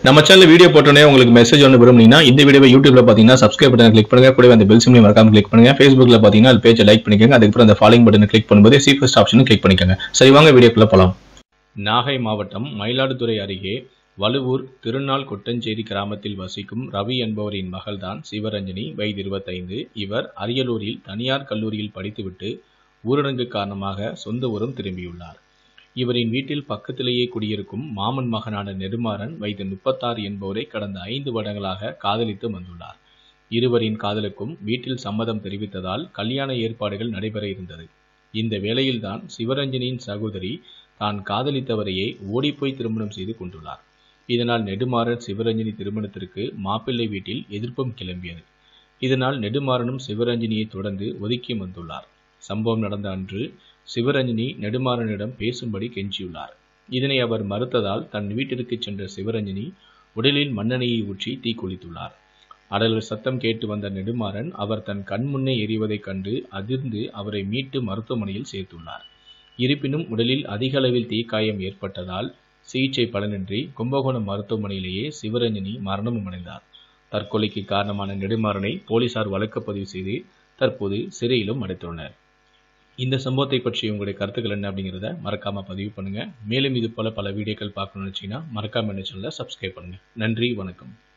நம்ம channel video போட்டோன்னே உங்களுக்கு மெசேஜ் ஒன்று விரும்புனீங்கன்னா இந்த வீடியோவை யூடியூப்ல பார்த்தீங்கன்னா சப்ஸ்கிரைப் பட்டன் கிளிக் பண்ணுங்க கூடவே அந்த பெல் சிம்லையும் மறக்காம கிளிக் பண்ணுங்க ஃபேஸ்புக்ல பார்த்தீங்கன்னா அது பேஜை லைக் பண்ணிக்கோங்க அதுக்கப்புறம் அந்த ஃபாலோயிங் பட்டனை கிளிக் பண்ணும்போது சி ஃபர்ஸ்ட் ஆப்ஷனும் கிளிக் பண்ணிக்கோங்க சரி வாங்க வீடியோக்குள்ள போலாம் நாகை மாவட்டம் மயிலாடுதுறை அருகே வலுவூர் திருநாள் கொட்டஞ்சேரி கிராமத்தில் வசிக்கும் ரவி என்பவரின் மகள்தான் சிவரஞ்சனி வயது இருபத்தைந்து இவர் அரியலூரில் தனியார் கல்லூரியில் படித்துவிட்டு ஊரடங்கு காரணமாக சொந்த ஊரும் திரும்பியுள்ளார் இவரின் வீட்டில் பக்கத்திலேயே குடியிருக்கும் மாமன் மகனான நெடுமாறன் வயது முப்பத்தாறு என்பவரை கடந்த ஐந்து வருடங்களாக காதலித்து வந்துள்ளார் இருவரின் காதலுக்கும் வீட்டில் சம்மதம் தெரிவித்ததால் கல்யாண ஏற்பாடுகள் நடைபெற இருந்தது இந்த வேளையில்தான் சிவரஞ்சனியின் சகோதரி தான் காதலித்தவரையே ஓடிப்போய் திருமணம் செய்து கொண்டுள்ளார் இதனால் நெடுமாறன் சிவரஞ்சனி திருமணத்திற்கு மாப்பிள்ளை வீட்டில் எதிர்ப்பும் கிளம்பியது இதனால் நெடுமாறனும் சிவரஞ்சனியை தொடர்ந்து ஒதுக்கி வந்துள்ளார் சம்பவம் நடந்த அன்று சிவரஞ்சனி நெடுமாறனிடம் பேசும்படி கெஞ்சியுள்ளார் இதனை அவர் மறுத்ததால் தன் வீட்டிற்கு சென்ற சிவரஞ்சனி உடலில் மண்ணெண்ணெயை ஊற்றி தீக்குளித்துள்ளார் அடலர் சத்தம் கேட்டு வந்த நெடுமாறன் அவர் தன் கண் முன்னே எரிவதைக் கண்டு அதிர்ந்து அவரை மீட்டு மருத்துவமனையில் சேர்த்துள்ளார் இருப்பினும் உடலில் அதிக அளவில் தீக்காயம் ஏற்பட்டதால் சிகிச்சை பலனின்றி கும்பகோணம் மருத்துவமனையிலேயே சிவரஞ்சனி மரணமும் அடைந்தார் தற்கொலைக்கு காரணமான நெடுமாறனை போலீசார் வழக்கு பதிவு செய்து தற்போது சிறையிலும் அடைத்துள்ளனர் இந்த சம்பவத்தை பற்றி உங்களுடைய கருத்துக்கள் என்ன அப்படிங்கிறத மறக்காம பதிவு பண்ணுங்க மேலும் இது போல பல வீடியோக்கள் பார்க்கணும்னு நினைச்சீங்கன்னா மறக்காம என்ன சேனலை சப்ஸ்கிரைப் பண்ணுங்க நன்றி வணக்கம்